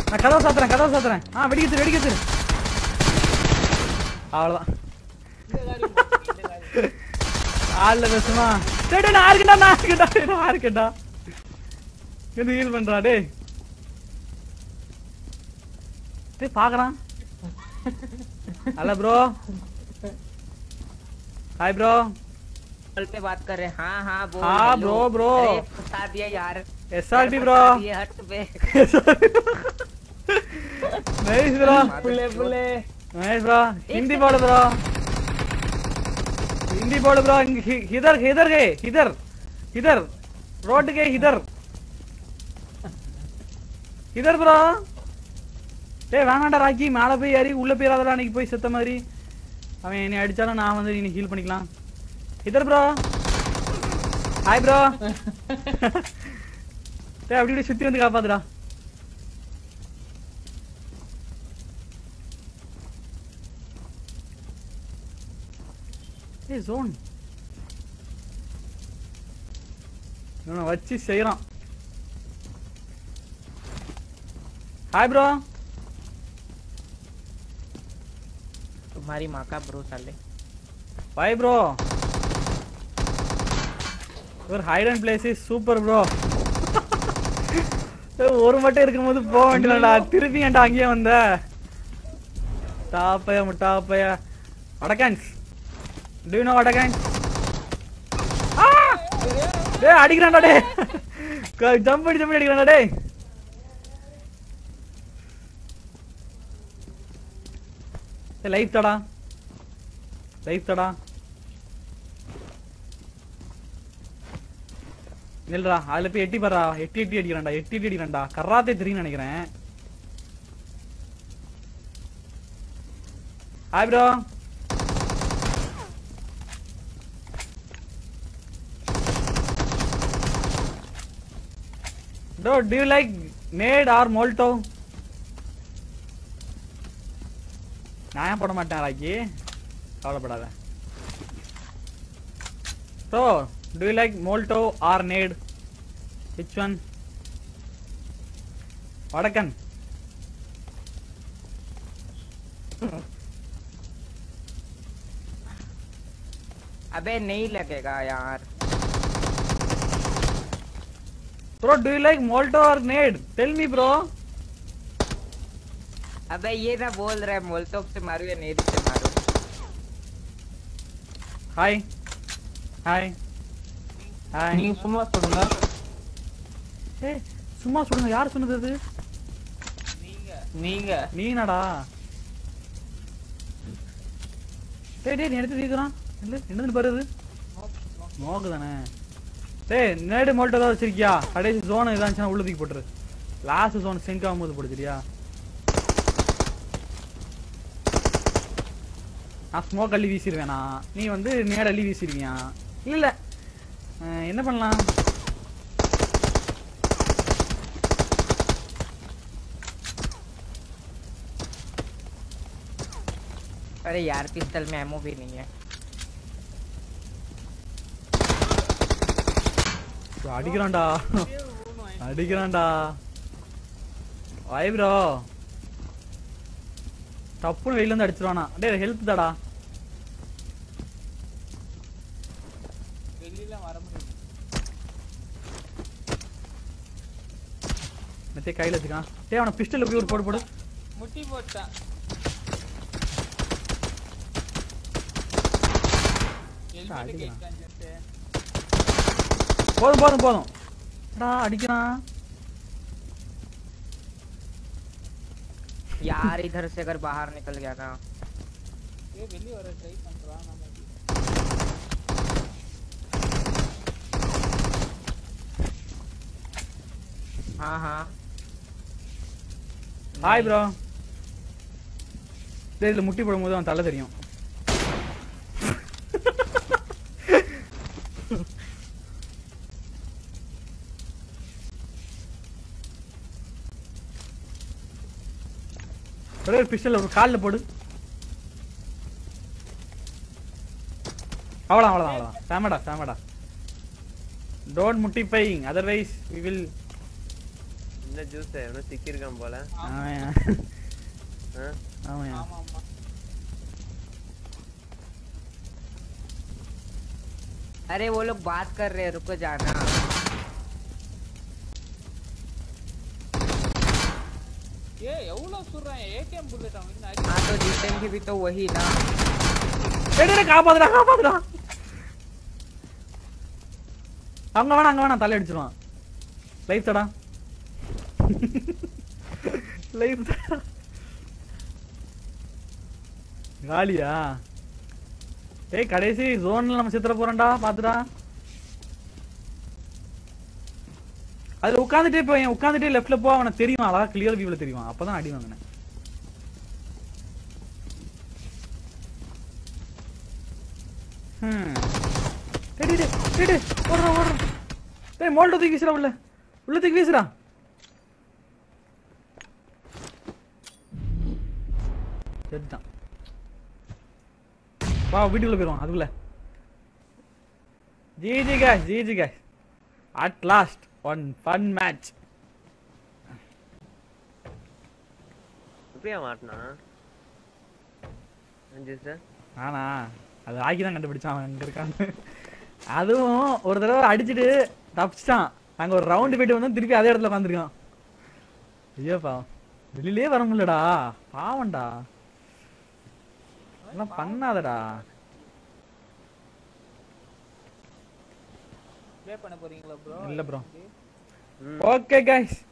நான் கதவை சாத்துறேன் கதவை சாத்துறேன் ஆ வெடிக்கத்து வெடிக்கத்து அவ்வளவுதான் ஆள்ல பேசுமா டேய் டேய், நான் இருக்கேன்டா நான் இருக்கேன்டா டேய், நான் இருக்கேன்டா எது ஹீல் பண்றா டேய் டேய் பாக்குறான் hello bro hi bro call पे बात कर रहे हैं हाँ हाँ बोल हाँ, हेलो। bro, bro। अरे फंसा दिया यार एसआरटी ब्रो ये हट पे नाइस ब्रो புள்ளே புள்ளே नाइस ब्रो हिंदी बोल ब्रो हिंदी बोल ब्रो इधर इधर गए इधर इधर रोड के इधर इधर ப்ரோ டேய் வேணாண்டா ராக்கி மேலே போய் ஏறி உள்ள போயிடாதடா அன்னைக்கு போய் செத்த மாதிரி அவன் என்னை அடிச்சாலும் நான் வந்து நீ ஹீல் பண்ணிக்கலாம் இதர் ப்ரோ ஹாய் ப்ரோ டேய் அப்படி இப்படி சுத்தி வந்து காப்பாத்துடா ஏய் ஜோன் இவனை வச்சு செய்யறான் ஹாய் ப்ரோ तुम्हारी माँ का ब्रो साले பாய் ப்ரோ ஒரு height and place is super bro ஒரு மட்டும் இருக்கும்போது போக வேண்டியதுடா திருப்பி ஏன்டா அங்கேயே வந்த டாப்பையா முட்டாப்பையா வடக்கான்ஸ் டு நோ வடக்கான்ஸ் டேய் அடிக்கிறான்டா டேய் ஜம்ப் அடி ஜம்ப் அடிக்கிறான்டா டேய் லைஃப் தடா லைஃப் தடா இல்லடா அதுல போய் எட்டி பாரா எட்டி எட்டி அடிக்கிறான்டா எட்டி எட்டி அடிக்கிறான்டா கராத்தே தெரியும் நினைக்கிறேன் hi bro bro do you like mad or molto நான் ஏன் போட மாட்டேன் ராக்கி கவலைப்படாத bro do you like molto or Nate which one வடக்கன் अबे नहीं लगेगा यार bro do you like molto or Nate tell me bro अबे ये ना बोल रहा है मोलतोप से मारू या नेरी से मारू ஹாய் ஹாய் ஹாய் நீங்க சும்மா சொல்லுங்க ஏய் சும்மா சொல்லுங்க யார் சொன்னது அது நீங்க நீனடா டேய் டேய் நீ எடுத்து தீக்குறான் இல்ல என்னது பாரு அது மோக்கு தானே டேய் நேடு மோல்ட் ஏதாவது வச்சிருக்கியா கடைசி ஜோன் ஏதாச்சும் உள்ள தூக்கி போட்டுரு லாஸ்ட் ஜோன் சிங்க் ஆகும்போது போடு சரியா நான் ஸ்மோக் அள்ளி வீசிடுவேனா நீ வந்து நேட அள்ளி வீசிடுவியா இல்ல இல்ல அஹ், என்ன பண்ணலாம் अरे यार पिस्टल में एमओ भी नहीं है அடிக்கிறான்டா அடிக்கிறான்டா வாய் ப்ரோ டப்புன்னு வெளியில இருந்து அடிச்சிருவானா டேய் ஹெல்ப் தாடா வெளியில வர முடியும் மெத்தே கையில வச்சுக்கான் டேய் அவன பிஸ்டல்ல போய் ஒரு போடு போடு முட்டி போட்டான் ஹெல்மெட் அடிக்கிறான். கேட்டான் ஜெட்டு. போதும் போதும் போதும் டா அடிக்கிறான் यार इधर से अगर बाहर निकल गया ना ஏய் வெளிய வர ட்ரை பண்றான் நம்ம हाँ हाँ ஹாய் ப்ரோ டேய் இதுல முட்டி போடும்போது அவன் தலை தெரியும் ஒரே ஒரு பிஸ்டல் ஒரு காலில் போடு அவ்வளோதான் அவ்வளோதான் அவ்வளோதான் ஃபேமடா ஃபேமடா டோன்ட் முட்டிஃபைங் அதர்வைஸ் வி வில் என்ன ஜூஸ் எவனோ சிக்கியிருக்கான் போல ஆமாயா ஆ? ஆமாயா ஆமா ஆமா अरे वो लोग बात कर रहे हैं रुको जाना ஏ எவ்வளவு சுடுறான் ஏகேஎம் புல்லட் அவன் हाँ तो जीतेंगे भी तो वही ना டேய், டேய், டேய், காப்பாத்துடா காப்பாத்துடா அங்க வேணாம் அங்க வேணாம் தலை அடிச்சிருவான் லைஃப் தடா லைஃப் தடா காலியா டேய் கடைசி ஜோன்ல நம்ம சித்திர போறோம்டா பாத்துடா அதுல உட்காந்துட்டே போய் உட்காந்துட்டே லெஃப்ட்ல போ அவனை தெரியும் அழகா கிளியர் வியூல தெரியும் அப்பதான் அடி வாங்கினேன் ஹம். டேய், டேய், டேய், டேய், டேய், ஓடுறா, ஓடுறா. டேய், மோல்ட்டை தூக்கி வீசுடா உள்ள. உள்ள தூக்கி வீசுடா. செத்துட்டான். வா வீட்டுக்குள்ள போயிருவான் அதுக்குள்ள GG guys GG guys at last one fun match எப்படியா மாட்டினா ஜூஸ் ஆனா அது ஆக்கி தான் கண்டுபிடிச்சான் அவன் அங்க இருக்கான்னு அதுவும் ஒரு தடவை அடிச்சுட்டு தப்பிச்சிட்டான் நாங்க ஒரு ரவுண்டு போயிட்டு வந்தோம் திருப்பி அதே இடத்துல உட்காந்துருக்கான் ஐயோ பாவம் வெளியிலே வர முடியலடா பாவம்டா எல்லாம் பண்ணாதடா ப்ளே பண்ண போறீங்களா ப்ரோ இல்ல ப்ரோ ஓகே கைஸ்